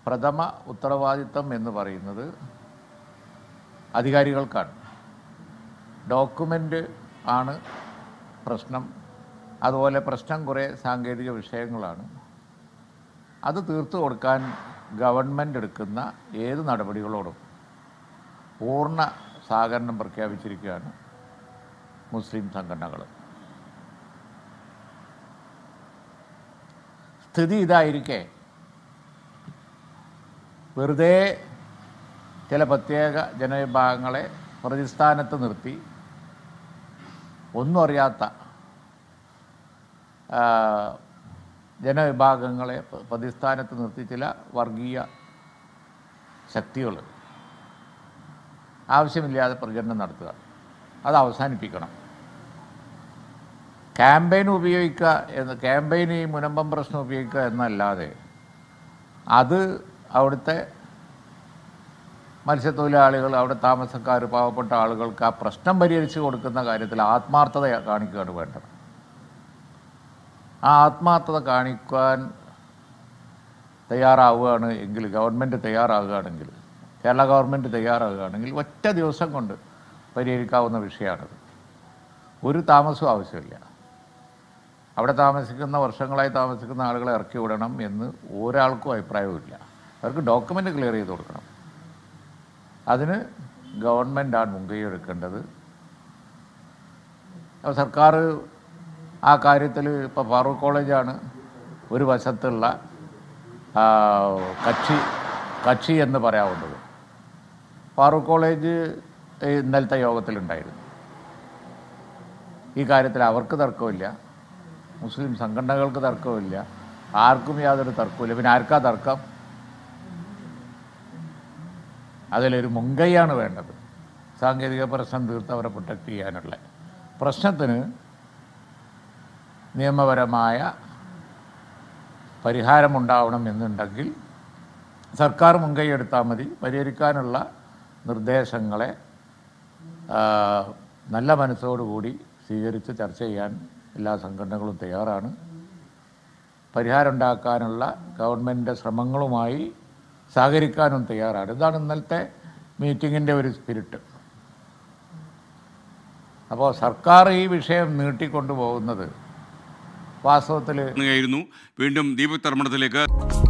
പ്രഥമ ഉത്തരവാദിത്തം എന്ന് പറയുന്നത് അധികാരികൾക്കാണ് ഡോക്യുമെൻ്റ് ആണ് പ്രശ്നം അതുപോലെ പ്രശ്നം കുറേ സാങ്കേതിക വിഷയങ്ങളാണ് അത് തീർത്തു കൊടുക്കാൻ ഗവൺമെൻറ് എടുക്കുന്ന ഏത് നടപടികളോടും പൂർണ്ണ സഹകരണം പ്രഖ്യാപിച്ചിരിക്കുകയാണ് മുസ്ലിം സംഘടനകൾ സ്ഥിതി ഇതായിരിക്കെ വെറുതെ ചില പ്രത്യേക ജനവിഭാഗങ്ങളെ പ്രതിസ്ഥാനത്ത് നിർത്തി ഒന്നും അറിയാത്ത ആ, ജനവിഭാഗങ്ങളെ പ- പ്രതിസ്ഥാനത്ത് നിർത്തി ചില വർഗീയ ശക്തികൾ ആവശ്യമില്ലാതെ പ്രചരണം നടത്തുക അത് അവസാനിപ്പിക്കണം ക്യാമ്പയിൻ ഉപയോഗിക്കുക എന്ന് ക്യാമ്പയിൻ ഈ മുനമ്പം പ്രശ്നം ഉപയോഗിക്കുക എന്നല്ലാതെ അത് അവിടുത്തെ മത്സ്യത്തൊഴിലാളികൾ അവിടെ താമസക്കാർ പാവപ്പെട്ട ആളുകൾക്ക് ആ പ്രശ്നം പരിഹരിച്ച് കൊടുക്കുന്ന കാര്യത്തിൽ ആത്മാർത്ഥത കാണിക്കുകയാണ് വേണ്ടത് ആ ആത്മാർത്ഥത കാണിക്കാൻ തയ്യാറാവുകയാണ് എങ്കിൽ ഗവൺമെൻറ് തയ്യാറാവുകയാണെങ്കിൽ കേരള ഗവൺമെൻറ് തയ്യാറാവുകയാണെങ്കിൽ ഒറ്റ ദിവസം കൊണ്ട് പരിഹരിക്കാവുന്ന വിഷയമാണത് ഒരു താമസവും ആവശ്യമില്ല അവിടെ താമസിക്കുന്ന വർഷങ്ങളായി താമസിക്കുന്ന ആളുകളെ ഇറക്കി വിടണം എന്ന് ഒരാൾക്കും അഭിപ്രായവുമില്ല അവർക്ക് ഡോക്യുമെൻ്റ് ക്ലിയർ ചെയ്ത് കൊടുക്കണം അതിന് ഗവൺമെൻറ്റാണ് മുൻകൈ എടുക്കേണ്ടത് അപ്പോൾ സർക്കാർ ആ കാര്യത്തിൽ ഇപ്പോൾ ഫാറൂഖ് കോളേജാണ് ഒരു വശത്തുള്ള ആ, കക്ഷി കക്ഷി എന്ന് പറയാവുന്നത് ഫാറൂഖ് കോളേജ് ഇന്നലത്തെ യോഗത്തിലുണ്ടായിരുന്നു ഈ കാര്യത്തിൽ അവർക്ക് തർക്കമില്ല മുസ്ലിം സംഘടനകൾക്ക് തർക്കമില്ല ആർക്കും യാതൊരു തർക്കമില്ല പിന്നെ ആർക്കാ തർക്കം അതിലൊരു മുൻകൈയാണ് വേണ്ടത് സാങ്കേതിക പ്രശ്നം തീർത്ത് അവരെ പ്രൊട്ടക്റ്റ് ചെയ്യാനുള്ള പ്രശ്നത്തിന് നിയമപരമായ പരിഹാരമുണ്ടാവണം എന്നുണ്ടെങ്കിൽ സർക്കാർ മുൻകൈ എടുത്താൽ മതി പരിഹരിക്കാനുള്ള നിർദ്ദേശങ്ങളെ ആ, നല്ല മനസ്സോടുകൂടി സ്വീകരിച്ച് ചർച്ച ചെയ്യാൻ എല്ലാ സംഘടനകളും തയ്യാറാണ് പരിഹാരം ഉണ്ടാക്കാനുള്ള ഗവൺമെൻറ് ശ്രമങ്ങളുമായി സഹകരിക്കാനും തയ്യാറാണ് ഇതാണ് ഇന്നലത്തെ മീറ്റിങ്ങിൻ്റെ ഒരു സ്പിരിറ്റ് അപ്പോൾ സർക്കാർ ഈ വിഷയം നീട്ടിക്കൊണ്ടു പോകുന്നത് വാസ്തവത്തിൽ ായിരുന്നു വീണ്ടും ദീപക് തർമ്മണത്തിലേക്ക്